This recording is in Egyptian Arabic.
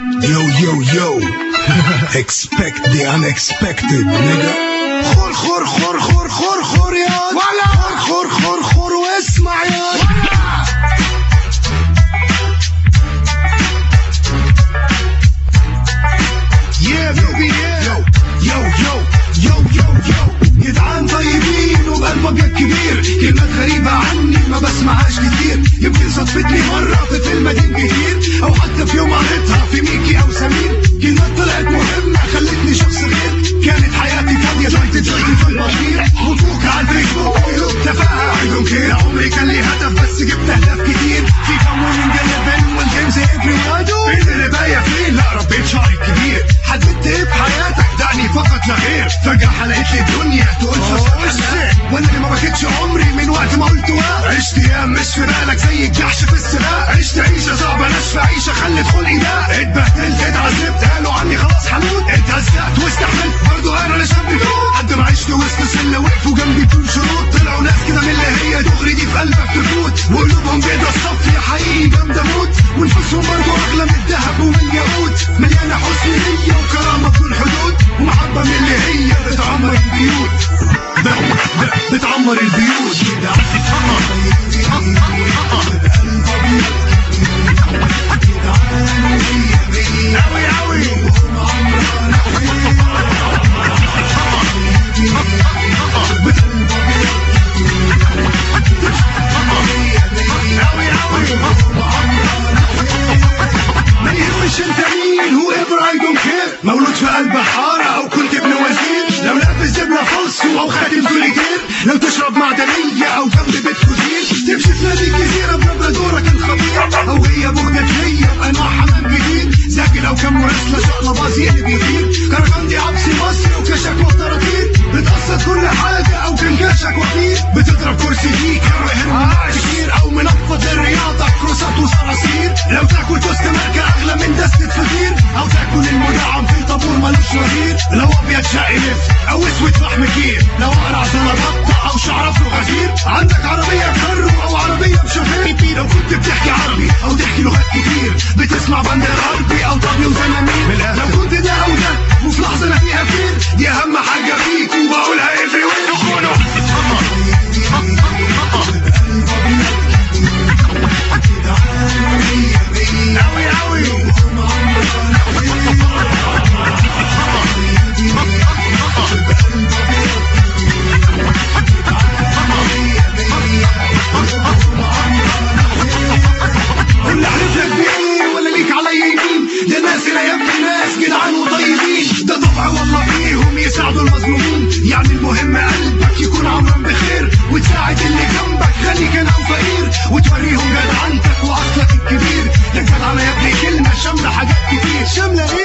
Yo, yo, yo. Expect the unexpected, nigga. خور خور خور خور خور خور يا ولا خور خور خور خور واسمع يا Yeah, baby, yeah. Yo, yo, yo, yo, yo, yo. جدعان طيبين وبقلبك كبير كلمات غريبة عني ما بسمعهاش كتير يمكن صدفتني مرة في فيلم قديم كتير أو حتى في يوم قريتها في ميكي أو سمير كلمات طلعت مهمة خلتني شخص غير كانت حياتي فاضية شفت جلدي في البطير وفوق على الفيسبوك وقلوب تفاهة I don't care عمري كان لي هدف بس جبت أهداف كتير في كم وين نقلب والجيمز افري وادو فين اللي باية فين لا ربيت شعري كبير حددت ايه في حياتك دعني فقط لا غير فجأة حلقت لي الدنيا تقول فشل وانا اللي ما بكتش عمري من وقت ما قلت واق عشت ايام مش في بالك زي الجحش في السباق عشت عيشة صعبة ناشفة عيشة خلت خلقي ده اتبهدلت اتعذبت قالوا عني خلاص حموت اتهزقت واستحملت برضه انا اللي شاب قد ما عشت وسط سلة وقفوا جنبي بدون شروط طلعوا ناس كده من اللي هي دغري دي في قلبك تفوت وقلوبهم بيضة الصف يا حقيقي جامدة موت ونفوسهم برضه اغلى من الذهب ومن الياقوت مليانة حسن نية وكرامة بدون حدود ومحبة من اللي هي بتعمر البيوت ب- ب- بتعمر البيوت كده أوي أوي أوي أوي ما يهمش انت مين هو ايفر اي دونت كير مولود في قلب حارة او كنت ابن وزير لو لابس جبنة فلسو او خاتم سوليتير لو تشرب معدنية او جنب بيت كوزير تمشي في نادي الجزيرة بنبرة دورك الخطير او هي بوجة هي بانواع حمام جديد زكي لو كان مراسلة شغلة بازي اللي بيطير كركندي عبسي مصري وكشك وطراطير بتقصد كل حاجة او كان كشك وفير بتضرب كرسي فيك وهرمونات كتير او منفض الرياضة كروسات وصراصير لو تاكل توست ماركة اغلى من دستة فطير او تاكل المدعم في طابور ملوش نظير لو ابيض شقي لف او اسود فحم كير لو اقرع زلطة او شعر افرو غزير عندك عربية كرو او عربية بشوفير لو كنت بتحكي عربي او تحكي لغات كتير بتسمع بند غربي او طبي وزمامير لو كنت ده او ده وفي لحظة انا فيها فين دي اهم حاجة فيك وبقولها افري وين تخونه أوي أوي اللي احلف لك بيه ولا ليك علي يمين ده ناس لا يبقى ناس جدعان وطيبين ده طبع والله فيهم يساعدوا المظلومين يعني المهم قلبك يكون عمران بخير وتساعد اللي جنبك غني كان او فقير وتوريهم جدعنتك واصلك الكبير ده الجدعنة يا ابني كلمة شاملة حاجات كتير شاملة ايه